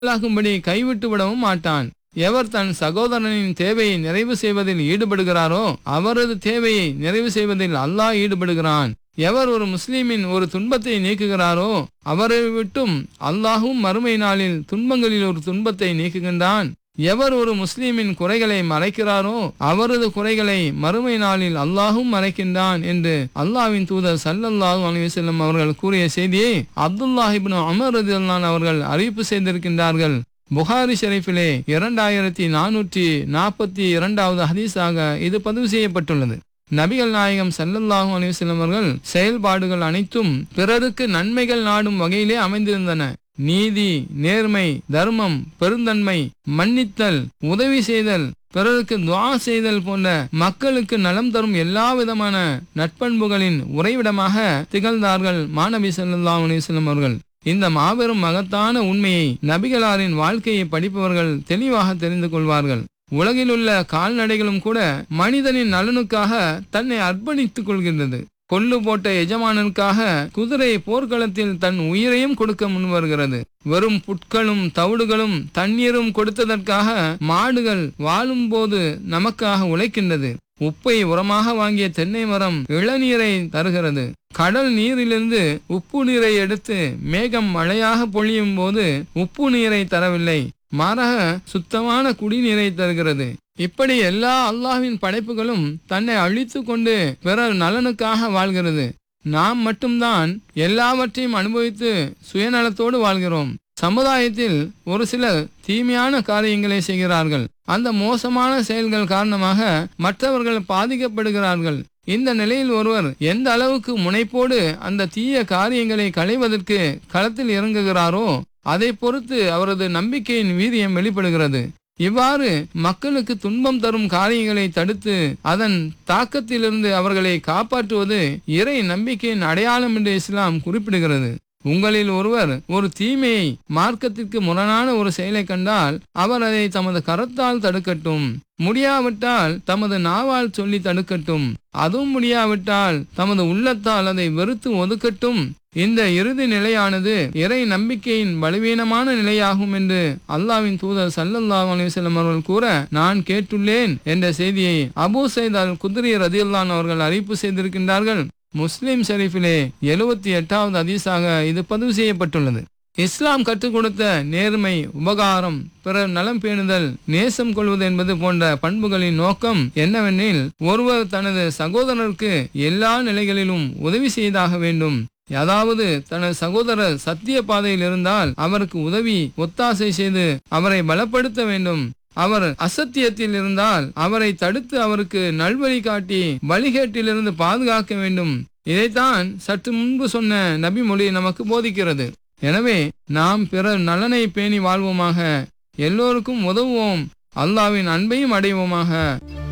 ஆளாகும்படி கைவிட்டு விடவும் மாட்டான் எவர் தன் சகோதரனின் தேவையை நிறைவு செய்வதில் ஈடுபடுகிறாரோ அவரது தேவையை நிறைவு செய்வதில் அல்லாஹ் ஈடுபடுகிறான் எவர் ஒரு முஸ்லிமின் ஒரு துன்பத்தை நீக்குகிறாரோ அவரை விட்டும் அல்லாஹும் மறுமை நாளில் துன்பங்களில் ஒரு துன்பத்தை நீக்குகின்றான் எவர் ஒரு முஸ்லிமின் குறைகளை மறைக்கிறாரோ அவரது குறைகளை மறுமை நாளில் அல்லாஹும் மறைக்கின்றான் என்று அல்லாஹ்வின் தூதர் சல்லல்லாஹு அலைஹி வஸல்லம் அவர்கள் கூறிய செய்தியை அப்துல்லாஹ் இப்னு உமர் ரதியல்லான் அவர்கள் அறிவிப்பு செய்திருக்கின்றார்கள் புகாரி ஷெரீஃபிலே இரண்டாயிரத்தி நானூற்றி நாற்பத்தி இரண்டாவது ஹதீஸாக இது பதிவு செய்யப்பட்டுள்ளது நபிகள் நாயகம் சல்லல்லாஹு அலைஹி வஸல்லம் அவர்கள் செயல்பாடுகள் அனைத்தும் பிறருக்கு நன்மைகள் நாடும் வகையிலே அமைந்திருந்தன நீதி நேர்மை தர்மம் பெருந்தன்மை மன்னித்தல் உதவி செய்தல் பிறருக்கு துவா செய்தல் போன்ற மக்களுக்கு நலம் தரும் எல்லா விதமான நட்பண்புகளின் உறைவிடமாக திகழ்ந்தார்கள் மாணவி ஸல்லல்லாஹு அலைஹி வஸல்லம் அவர்கள் இந்த மாபெரும் மகத்தான உண்மையை நபிகளாரின் வாழ்க்கையை படிப்பவர்கள் தெளிவாக தெரிந்து கொள்வார்கள் உலகிலுள்ள கால்நடைகளும் கூட மனிதனின் நலனுக்காக தன்னை அர்ப்பணித்துக் கொள்கின்றது கொள்ளு போட்ட எஜமானனுக்காக குதிரை போர்க்களத்தில் தன் உயிரையும் கொடுக்க முன்வருகிறது வெறும் புட்களும் தவிடுகளும் தண்ணீரும் கொடுத்ததற்காக மாடுகள் வாழும்போது நமக்காக உழைக்கின்றது உப்பை உரமாக வாங்கிய தென்னை மரம் இளநீரை தருகிறது கடல் நீரிலிருந்து உப்பு நீரை எடுத்து மேகம் மழையாக பொழியும் போது உப்பு நீரை தரவில்லை மாறாக சுத்தமான குடிநீரை தருகிறது இப்படி எல்லா அல்லாஹ்வின் படைப்புகளும் தன்னை அழித்து கொண்டு பிறர் நலனுக்காக வாழ்கிறது நாம் மட்டும்தான் எல்லாவற்றையும் அனுபவித்து சுயநலத்தோடு வாழ்கிறோம் சமுதாயத்தில் ஒரு சிலர் தீமையான காரியங்களை செய்கிறார்கள் அந்த மோசமான செயல்கள் காரணமாக மற்றவர்கள் பாதிக்கப்படுகிறார்கள் இந்த நிலையில் ஒருவர் எந்த அளவுக்கு முனைப்போடு அந்த தீய காரியங்களை களைவதற்கு களத்தில் இறங்குகிறாரோ அதை பொறுத்து அவரது நம்பிக்கையின் வீரியம் வெளிப்படுகிறது இவ்வாறு மக்களுக்கு துன்பம் தரும் காரியங்களை தடுத்து அதன் தாக்கத்திலிருந்து அவர்களை காப்பாற்றுவது இறை நம்பிக்கையின் அடையாளம் என்று இஸ்லாம் குறிப்பிடுகிறது உங்களில் ஒருவர் ஒரு தீமையை மார்க்கத்திற்கு முரணான ஒரு செயலை கண்டால் அவர் அதை தமது கரத்தால் தடுக்கட்டும் முடியாவிட்டால் தமது நாவால் சொல்லி தடுக்கட்டும் அதுவும் முடியாவிட்டால் தமது உள்ளத்தால் அதை வெறுத்து ஒதுக்கட்டும் இந்த இறுதி நிலையானது இறை நம்பிக்கையின் பலவீனமான நிலையாகும் என்று அல்லாவின் தூதர் சல்லல்லாஹு அலைஹி வஸல்லம் அவர்கள் கூற நான் கேட்டுள்ளேன் என்ற செய்தியை அபூ சைத் அல் குத்ரி ரதியுல்லான் அவர்கள் அறிவிப்பு செய்திருக்கின்றார்கள் முஸ்லிம் ஷெரீஃபிலே எழுபத்தி எட்டாவது ஹதீஸாக இது பதிவு செய்யப்பட்டுள்ளது இஸ்லாம் கற்றுக் கொடுத்த நேர்மை உபகாரம் பிறர் நலம் பேணுதல் நேசம் கொள்வது என்பது போன்ற பண்புகளின் நோக்கம் என்னவெனில் ஒருவர் தனது சகோதரருக்கு எல்லா நிலைகளிலும் உதவி செய்தாக வேண்டும் அதாவது தனது சகோதரர் சத்திய பாதையில் இருந்தால் அவருக்கு உதவி ஒத்தாசை செய்து அவரை பலப்படுத்த வேண்டும் அவர் அசத்தியத்தில் இருந்தால் அவரை தடுத்து அவருக்கு நல்வழி காட்டி வழிகேட்டிலிருந்து பாதுகாக்க வேண்டும் இதைத்தான் சற்று முன்பு சொன்ன நபி மொழி நமக்கு போதிக்கிறது எனவே நாம் பிறர் நலனை பேணி வாழ்வோமாக எல்லோருக்கும் உதவுவோம் அல்லாவின் அன்பையும் அடைவோமாக